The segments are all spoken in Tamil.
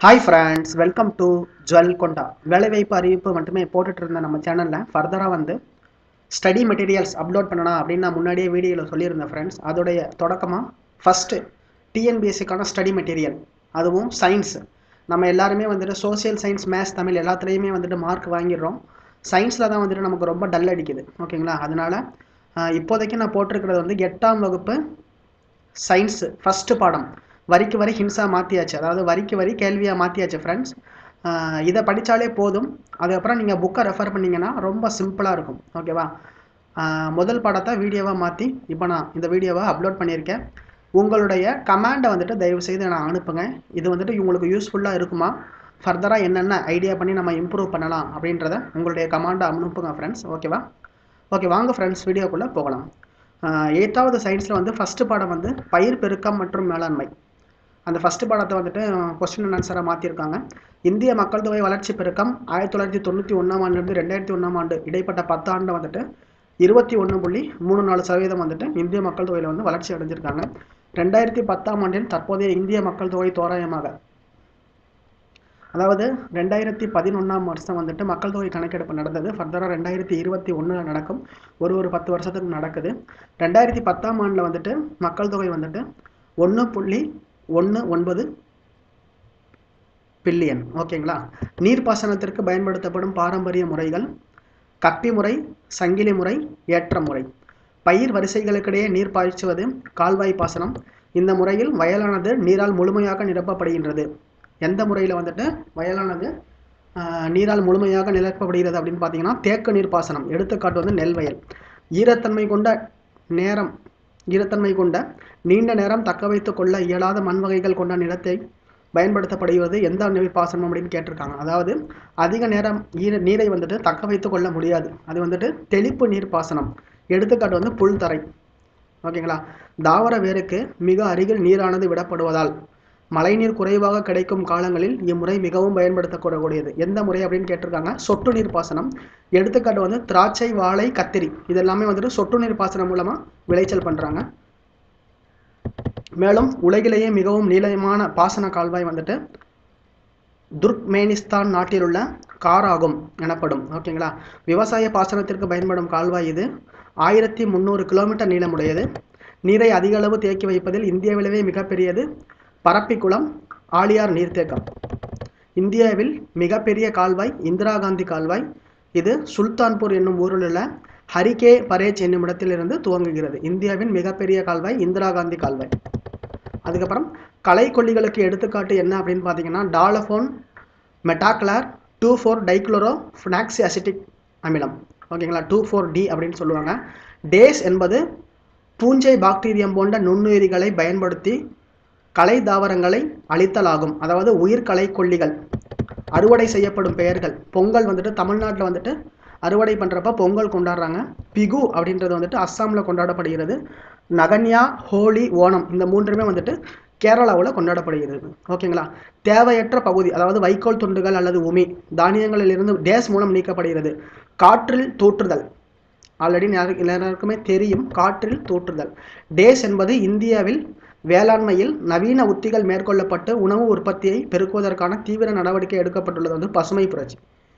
ஹாய் ஃப்ரெண்ட்ஸ் வெல்கம் டு ஜுவல் கொண்டா வேலைவாய்ப்பு அறிவிப்பு மட்டுமே போட்டுட்டு இருந்த நம்ம சேனலில் ஃபர்தராக வந்து ஸ்டடி மெட்டீரியல்ஸ் அப்லோட் பண்ணலாம் அப்படின்னு நான் முன்னாடியே வீடியோவில் சொல்லியிருந்தேன் ஃப்ரெண்ட்ஸ் அதோடைய தொடக்கமாக ஃபஸ்ட்டு டிஎன்பிஎஸ்சிக்கான ஸ்டடி மெட்டீரியல் அதுவும் சயின்ஸ் நம்ம எல்லாருமே வந்துட்டு சோஷியல் சயின்ஸ் மேத்ஸ் தமிழ் எல்லாத்துலேயுமே வந்துட்டு மார்க் வாங்கிடுறோம் சயின்ஸில் தான் வந்துட்டு நமக்கு ரொம்ப டல் அடிக்குது ஓகேங்களா அதனால் ஆஹ், இப்போதைக்கு நான் போட்டிருக்கிறது வந்து எட்டாம் வகுப்பு சயின்ஸு ஃபஸ்ட்டு பாடம் வரிக்கு வரி ஹின்ஸாக மாற்றியாச்சு அதாவது வரிக்கு வரி கேள்வியாக மாற்றியாச்சு ஃப்ரெண்ட்ஸ் இதை படித்தாலே போதும் அதுக்கப்புறம் நீங்கள் புக்கை ரெஃபர் பண்ணிங்கன்னா ரொம்ப சிம்பிளாக இருக்கும் ஓகேவா ஆஹ் முதல் பாடத்தை வீடியோவாக மாற்றி இப்போ நான் இந்த வீடியோவை அப்லோட் பண்ணியிருக்கேன் உங்களுடைய கமாண்டை வந்துட்டு தயவு செய்து நான் அனுப்புங்க இது வந்துட்டு உங்களுக்கு யூஸ்ஃபுல்லாக இருக்குமா ஃபர்தராக என்னென்ன ஐடியா பண்ணி நம்ம இம்ப்ரூவ் பண்ணலாம் அப்படின்றத உங்களுடைய கமாண்டை அனுப்புங்க ஃப்ரெண்ட்ஸ் ஓகேவா ஓகே வாங்க ஃப்ரெண்ட்ஸ் வீடியோக்குள்ளே போகலாம் எயித்தாவது சயின்ஸில் வந்து ஃபஸ்ட்டு பாடம் வந்து பயிர் பெருக்கம் மற்றும் மேலாண்மை அந்த ஃபஸ்ட்டு பாடத்தை வந்துட்டு கொஸ்டின் அண்ட் ஆன்சராக மாற்றிருக்காங்க இந்திய மக்கள் தொகை வளர்ச்சி பெருக்கம் ஆயிரத்தி தொள்ளாயிரத்தி தொண்ணூற்றி ஒன்றாம் ஆண்டுலேருந்து ரெண்டாயிரத்தி ஒன்றாம் ஆண்டு இடைப்பட்ட பத்தாண்டு வந்துட்டு இருபத்தி ஒன்று புள்ளி மூணு நாலு சதவீதம் வந்துட்டு இந்திய மக்கள் தொகையில் வந்து வளர்ச்சி அடைஞ்சிருக்காங்க ரெண்டாயிரத்தி பத்தாம் ஆண்டில் தற்போதைய இந்திய மக்கள் தொகை தோராயமாக அதாவது ரெண்டாயிரத்தி பதினொன்றாம் வருஷம் வந்துட்டு மக்கள் தொகை கணக்கெடுப்பு நடந்தது ஃபர்தராக ரெண்டாயிரத்தி இருபத்தி ஒன்றில் நடக்கும் ஒரு ஒரு பத்து வருஷத்துக்கு நடக்குது ரெண்டாயிரத்தி பத்தாம் ஆண்டில் வந்துட்டு மக்கள் தொகை வந்துட்டு ஒன்று புள்ளி ஒன்று ஒன்பது பில்லியன் ஓகேங்களா நீர்ப்பாசனத்திற்கு பயன்படுத்தப்படும் பாரம்பரிய முறைகள் கப்பி முறை சங்கிலி முறை ஏற்ற முறை பயிர் வரிசைகளுக்கிடையே நீர் பாய்ச்சுவது கால்வாய் பாசனம் இந்த முறையில் வயலானது நீரால் முழுமையாக நிரப்பப்படுகின்றது எந்த முறையில் வந்துட்டு வயலானது ஆஹ், நீரால் முழுமையாக நிரப்பப்படுகிறது அப்படின்னு பார்த்தீங்கன்னா தேக்க நீர் பாசனம் எடுத்துக்காட்டு வந்து நெல் வயல் ஈரத்தன்மை கொண்ட நேரம் ஈரத்தன்மை கொண்ட நீண்ட நேரம் தக்க வைத்துக் கொள்ள இயலாத மண் வகைகள் கொண்ட நிலத்தை பயன்படுத்தப்படுகிறது எந்த நீர் பாசனம் அப்படின்னு கேட்டிருக்காங்க அதாவது அதிக நேரம் ஈர நீரை வந்துட்டு தக்க வைத்துக் கொள்ள முடியாது அது வந்துட்டு தெளிப்பு நீர் பாசனம் எடுத்துக்காட்டு வந்து புல்தரை ஓகேங்களா தாவர வேருக்கு மிக அருகில் நீரானது விடப்படுவதால் மழைநீர் குறைவாக கிடைக்கும் காலங்களில் இம்முறை மிகவும் பயன்படுத்தக்கூடக்கூடியது எந்த முறை அப்படின்னு கேட்டிருக்காங்க சொட்டு நீர் பாசனம் எடுத்துக்காட்டு வந்து திராட்சை வாழை கத்திரி இது எல்லாமே வந்துட்டு சொட்டு நீர் பாசனம் மூலமா விளைச்சல் பண்றாங்க மேலும் உலகிலேயே மிகவும் நீளமான பாசன கால்வாய் வந்துட்டு துர்க்மேனிஸ்தான் நாட்டில் உள்ள காராகும் எனப்படும் ஓகேங்களா விவசாய பாசனத்திற்கு பயன்படும் கால்வாய் இது ஆயிரத்தி முந்நூறு கிலோமீட்டர் நீளமுடையது நீரை அதிக அளவு தேக்கி வைப்பதில் இந்தியாவிலேயே மிகப்பெரியது பரப்பிக்குளம் ஆலியார் நீர்த்தேக்கம் இந்தியாவில் மிகப்பெரிய கால்வாய் இந்திரா காந்தி கால்வாய் இது சுல்தான்பூர் என்னும் ஊரில் உள்ள ஹரிகே பரேஜ் என்னும் இடத்திலிருந்து துவங்குகிறது இந்தியாவின் மிகப்பெரிய கால்வாய் இந்திரா காந்தி கால்வாய் அதுக்கப்புறம் களைக்கொல்லிகளுக்கு எடுத்துக்காட்டு என்ன அப்படின்னு பார்த்தீங்கன்னா dalapon metolachlor two four dichloro phenoxy acetic அமிலம் ஓகேங்களா டூ ஃபோர் டி அப்படின்னு சொல்லுவாங்க டேஸ் என்பது பூஞ்சை பாக்டீரியம் போன்ற நுண்ணுயிரிகளை பயன்படுத்தி கலை தாவரங்களை அழித்தலாகும் அதாவது உயிர்கலை கொல்லிகள் அறுவடை செய்யப்படும் பெயர்கள் பொங்கல் வந்துட்டு தமிழ்நாட்டில் வந்துட்டு அறுவடை பண்ணுறப்ப பொங்கல் கொண்டாடுறாங்க பிகு அப்படின்றது வந்துட்டு அஸ்ஸாமில் கொண்டாடப்படுகிறது நகன்யா ஹோலி ஓணம் இந்த மூன்றுமே வந்துட்டு கேரளாவில் கொண்டாடப்படுகிறது ஓகேங்களா தேவையற்ற பகுதி அதாவது வைக்கோல் துண்டுகள் அல்லது உமி தானியங்களிலிருந்து டேஸ் மூலம் நீக்கப்படுகிறது காற்றில் தூற்றுதல் ஆல்ரெடி எல்லாருக்குமே தெரியும் காற்றில் தூற்றுதல் டேஸ் என்பது இந்தியாவில் வேளாண்மையில் நவீன உத்திகள் மேற்கொள்ளப்பட்டு உணவு உற்பத்தியை பெருக்குவதற்கான தீவிர நடவடிக்கை எடுக்கப்பட்டுள்ளது வந்து பசுமை புரட்சி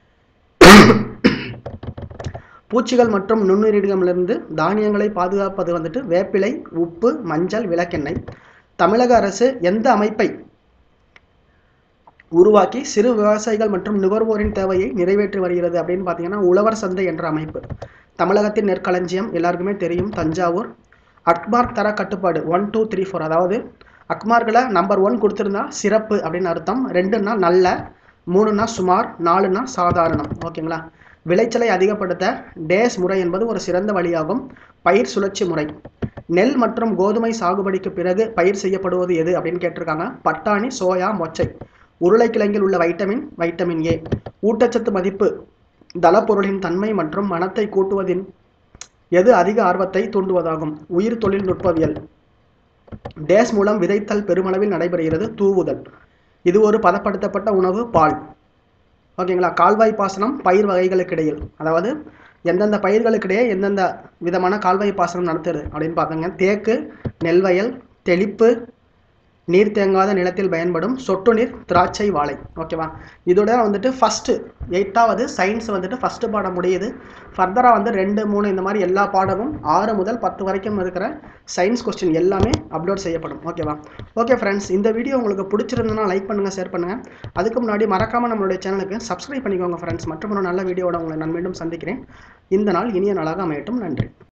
பூச்சிகள் மற்றும் நுண்ணுயிரிடமிருந்து தானியங்களை பாதுகாப்பது வந்துட்டு வேப்பிலை உப்பு மஞ்சள் விளக்கெண்ணெய் தமிழக அரசு எந்த அமைப்பை உருவாக்கி சிறு விவசாயிகள் மற்றும் நுகர்வோரின் தேவையை நிறைவேற்றி வருகிறது அப்படின்னு பார்த்தீங்கன்னா உழவர் சந்தை என்ற அமைப்பு தமிழகத்தின் நெற்களஞ்சியம் எல்லாருக்குமே தெரியும் தஞ்சாவூர் அக்மார்க் தர கட்டுப்பாடு ஒன் டூ த்ரீ ஃபோர் அதாவது அக்மார்க்கில் நம்பர் ஒன் கொடுத்துருந்தா சிறப்பு அப்படின்னு அர்த்தம் ரெண்டுன்னா நல்ல மூணுன்னா சுமார் நாலுன்னா சாதாரணம் ஓகேங்களா விளைச்சலை அதிகப்படுத்த டேஸ் முறை என்பது ஒரு சிறந்த வழியாகும் பயிர் சுழற்சி முறை நெல் மற்றும் கோதுமை சாகுபடிக்கு பிறகு பயிர் செய்யப்படுவது எது அப்படின்னு கேட்டிருக்காங்க பட்டாணி சோயா மொச்சை உருளைக்கிழங்கில் உள்ள வைட்டமின் வைட்டமின் ஏ ஊட்டச்சத்து மதிப்பு தளப்பொருளின் தன்மை மற்றும் மனத்தை கூட்டுவதின் எது அதிக ஆர்வத்தை தூண்டுவதாகும் உயிர் தொழில்நுட்பவியல் டேஸ் மூலம் விதைத்தல் பெருமளவில் நடைபெறுகிறது தூவுதல் இது ஒரு பதப்படுத்தப்பட்ட உணவு பால் ஓகேங்களா கால்வாய் பாசனம் பயிர் வகைகளுக்கு இடையில் அதாவது எந்தெந்த பயிர்களுக்கிடையே எந்தெந்த விதமான கால்வாய் பாசனம் நடத்துறது அப்படின்னு பார்த்தாங்க தேக்கு நெல்வயல் தெளிப்பு நீர் தேங்காத நிலத்தில் பயன்படும் சொட்டு நீர் திராட்சை வாழை ஓகேவா இதோட வந்துட்டு ஃபஸ்ட்டு எயிட்டாவது சயின்ஸ் வந்துட்டு ஃபஸ்ட்டு பாடம் முடியுது ஃபர்தராக வந்து ரெண்டு மூணு இந்த மாதிரி எல்லா பாடமும் ஆறு முதல் பத்து வரைக்கும் இருக்கிற சயின்ஸ் கொஸ்டின் எல்லாமே அப்லோட் செய்யப்படும் ஓகேவா ஓகே ஃப்ரெண்ட்ஸ் இந்த வீடியோ உங்களுக்கு பிடிச்சிருந்ததுன்னா லைக் பண்ணுங்கள் ஷேர் பண்ணுங்கள் அதுக்கு முன்னாடி மறக்காமல் நம்மளுடைய சேனலுக்கு சப்ஸ்கிரைப் பண்ணிக்கோங்க ஃப்ரெண்ட்ஸ் மற்றும் ஒரு நல்ல வீடியோட உங்களை நான் மீண்டும் சந்திக்கிறேன் இந்த நாள் இனிய நாளாக அமையட்டும் நன்றி